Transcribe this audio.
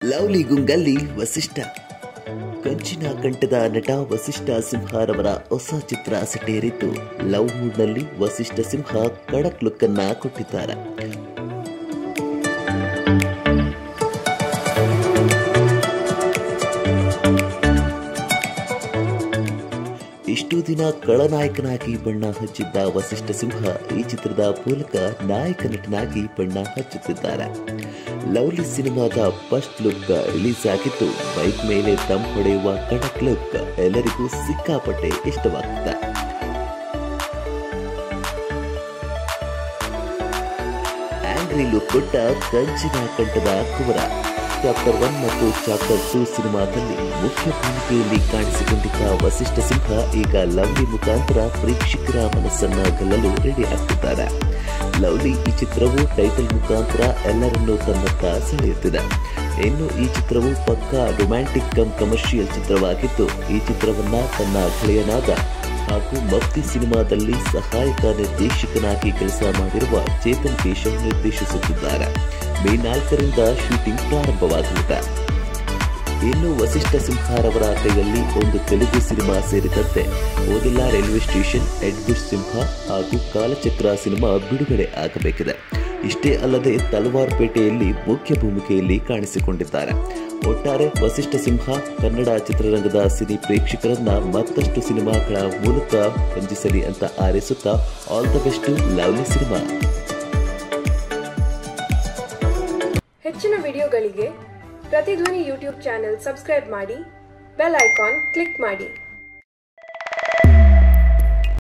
lovely ಗುಂಗಲ್ಲಿ Vasishtha ಕಂಚಿನ ಕಂಠದ ನಟ ವಸಿಷ್ಠ ಸಿಂಹರವರ ಹೊಸ ಚಿತ್ರ ಸೆಟೇರಿದ್ದು ಲವ್ ಮೂಡ್ನಲ್ಲಿ ವಸಿಷ್ಠ ಸಿಂಹ ಕಡಕ್ ಲುಕ್ ಅನ್ನ ಕೊಟ್ಟಿದ್ದಾರೆ ಇಷ್ಟು ದಿನ ಖಳನಾಯಕನಾಗಿ ಬಣ್ಣ ಹಚ್ಚಿದ್ದ ವಸಿಷ್ಠ ಸಿಂಹ ಈ ಚಿತ್ರದ ಮೂಲಕ ನಾಯಕ ನಟನಾಗಿ ಬಣ್ಣ ಹಚ್ಚುತ್ತಿದ್ದಾರೆ ಲವ್ಲಿ ಸಿನಿಮಾದ ಫಸ್ಟ್ ಲುಕ್ ರಿಲೀಸ್ ಆಗಿದ್ದು ಬೈಕ್ ಮೇಲೆ ದಮ್ ಹೊಡೆಯುವ ಕಡಕ್ ಲುಕ್ ಎಲ್ಲರಿಗೂ ಸಿಕ್ಕಾಪಟ್ಟೆ ಇಷ್ಟವಾಗ್ತದೆ ಆಂಗ್ರಿ ಲುಕ್ ಕೊಟ್ಟ ಕಂಚಿನ ಕಂಠದ ಕುವರ ಚಾಪ್ಟರ್ ಒನ್ ಮತ್ತು ಚಾಪ್ಟರ್ ಟೂ ಸಿನಿಮಾದಲ್ಲಿ ಮುಖ್ಯ ಭೂಮಿಕೆಯಲ್ಲಿ ಕಾಣಿಸಿಕೊಂಡಿದ್ದ ವಸಿಷ್ಠ ಸಿಂಹ ಈಗ ಲವ್ಲಿ ಮುಖಾಂತರ ಪ್ರೇಕ್ಷಕರ ಮನಸ್ಸನ್ನ ಗೆಲ್ಲಲು ರೆಡಿ ಆಗ್ತಿದ್ದಾರೆ ಲವ್ಲಿ ಈ ಚಿತ್ರವು ಟೈಟಲ್ ಮುಖಾಂತರ ಎಲ್ಲರನ್ನೂ ತನ್ನತ್ತ ಸೆಳೆಯುತ್ತಿದೆ ಇನ್ನು ಈ ಚಿತ್ರವು ಪಕ್ಕಾ ರೊಮ್ಯಾಂಟಿಕ್ ಕಮ್ ಕಮರ್ಷಿಯಲ್ ಚಿತ್ರವಾಗಿದ್ದು ಈ ಚಿತ್ರವನ್ನ ತನ್ನ ಗೆಳೆಯನಾದ ಹಾಗೂ ಭಕ್ತಿ ಸಿನಿಮಾದಲ್ಲಿ ಸಹಾಯಕ ನಿರ್ದೇಶಕನಾಗಿ ಕೆಲಸ ಮಾಡಿರುವ ಚೇತನ್ ಕೇಶವ್ ನಿರ್ದೇಶಿಸುತ್ತಿದ್ದಾರೆ ಮೇ ನಾಲ್ಕರಿಂದ ಶೂಟಿಂಗ್ ಪ್ರಾರಂಭವಾಗಲಿದೆ ಇನ್ನು ವಸಿಷ್ಠ ಸಿಂಹಾರವರ ಕೈಯಲ್ಲಿ ಒಂದು ತೆಲುಗು ಸಿನಿಮಾ ಸೇರಿದಂತೆ ಓದಿಲ್ಲ ರೈಲ್ವೆ ಸ್ಟೇಷನ್ ಎಡ್ಗುಡ್ ಸಿಂಹ ಹಾಗೂ ಕಾಲಚಕ್ರ ಸಿನಿಮಾ ಬಿಡುಗಡೆ ಆಗಬೇಕಿದೆ ಇಷ್ಟೇ ಅಲ್ಲದೆ ತಲವಾರ್ಪೇಟೆಯಲ್ಲಿ ಮುಖ್ಯ ಭೂಮಿಕೆಯಲ್ಲಿ ಕಾಣಿಸಿಕೊಂಡಿದ್ದಾರೆ ಒಟ್ಟಾರೆ ವಸಿಷ್ಠ ಸಿಂಹ ಕನ್ನಡ ಚಿತ್ರರಂಗದ ಸಿನಿ ಪ್ರೇಕ್ಷಕರನ್ನ ಮತ್ತಷ್ಟು ಸಿನಿಮಾಗಳ ಮೂಲಕ ರಂಜಿಸಲಿ ಅಂತ ಆರೈಸುತ್ತಾ all the best lovely cinema ಹೆಚ್ಚಿನ ವಿಡಿಯೋಗಳಿಗೆ ಪ್ರತಿಧ್ವನಿ ಯೂಟ್ಯೂಬ್ ಚಾನೆಲ್ ಸಬ್ಸ್ಕ್ರೈಬ್ ಮಾಡಿ ಬೆಲ್ ಐಕಾನ್ ಕ್ಲಿಕ್ ಮಾಡಿ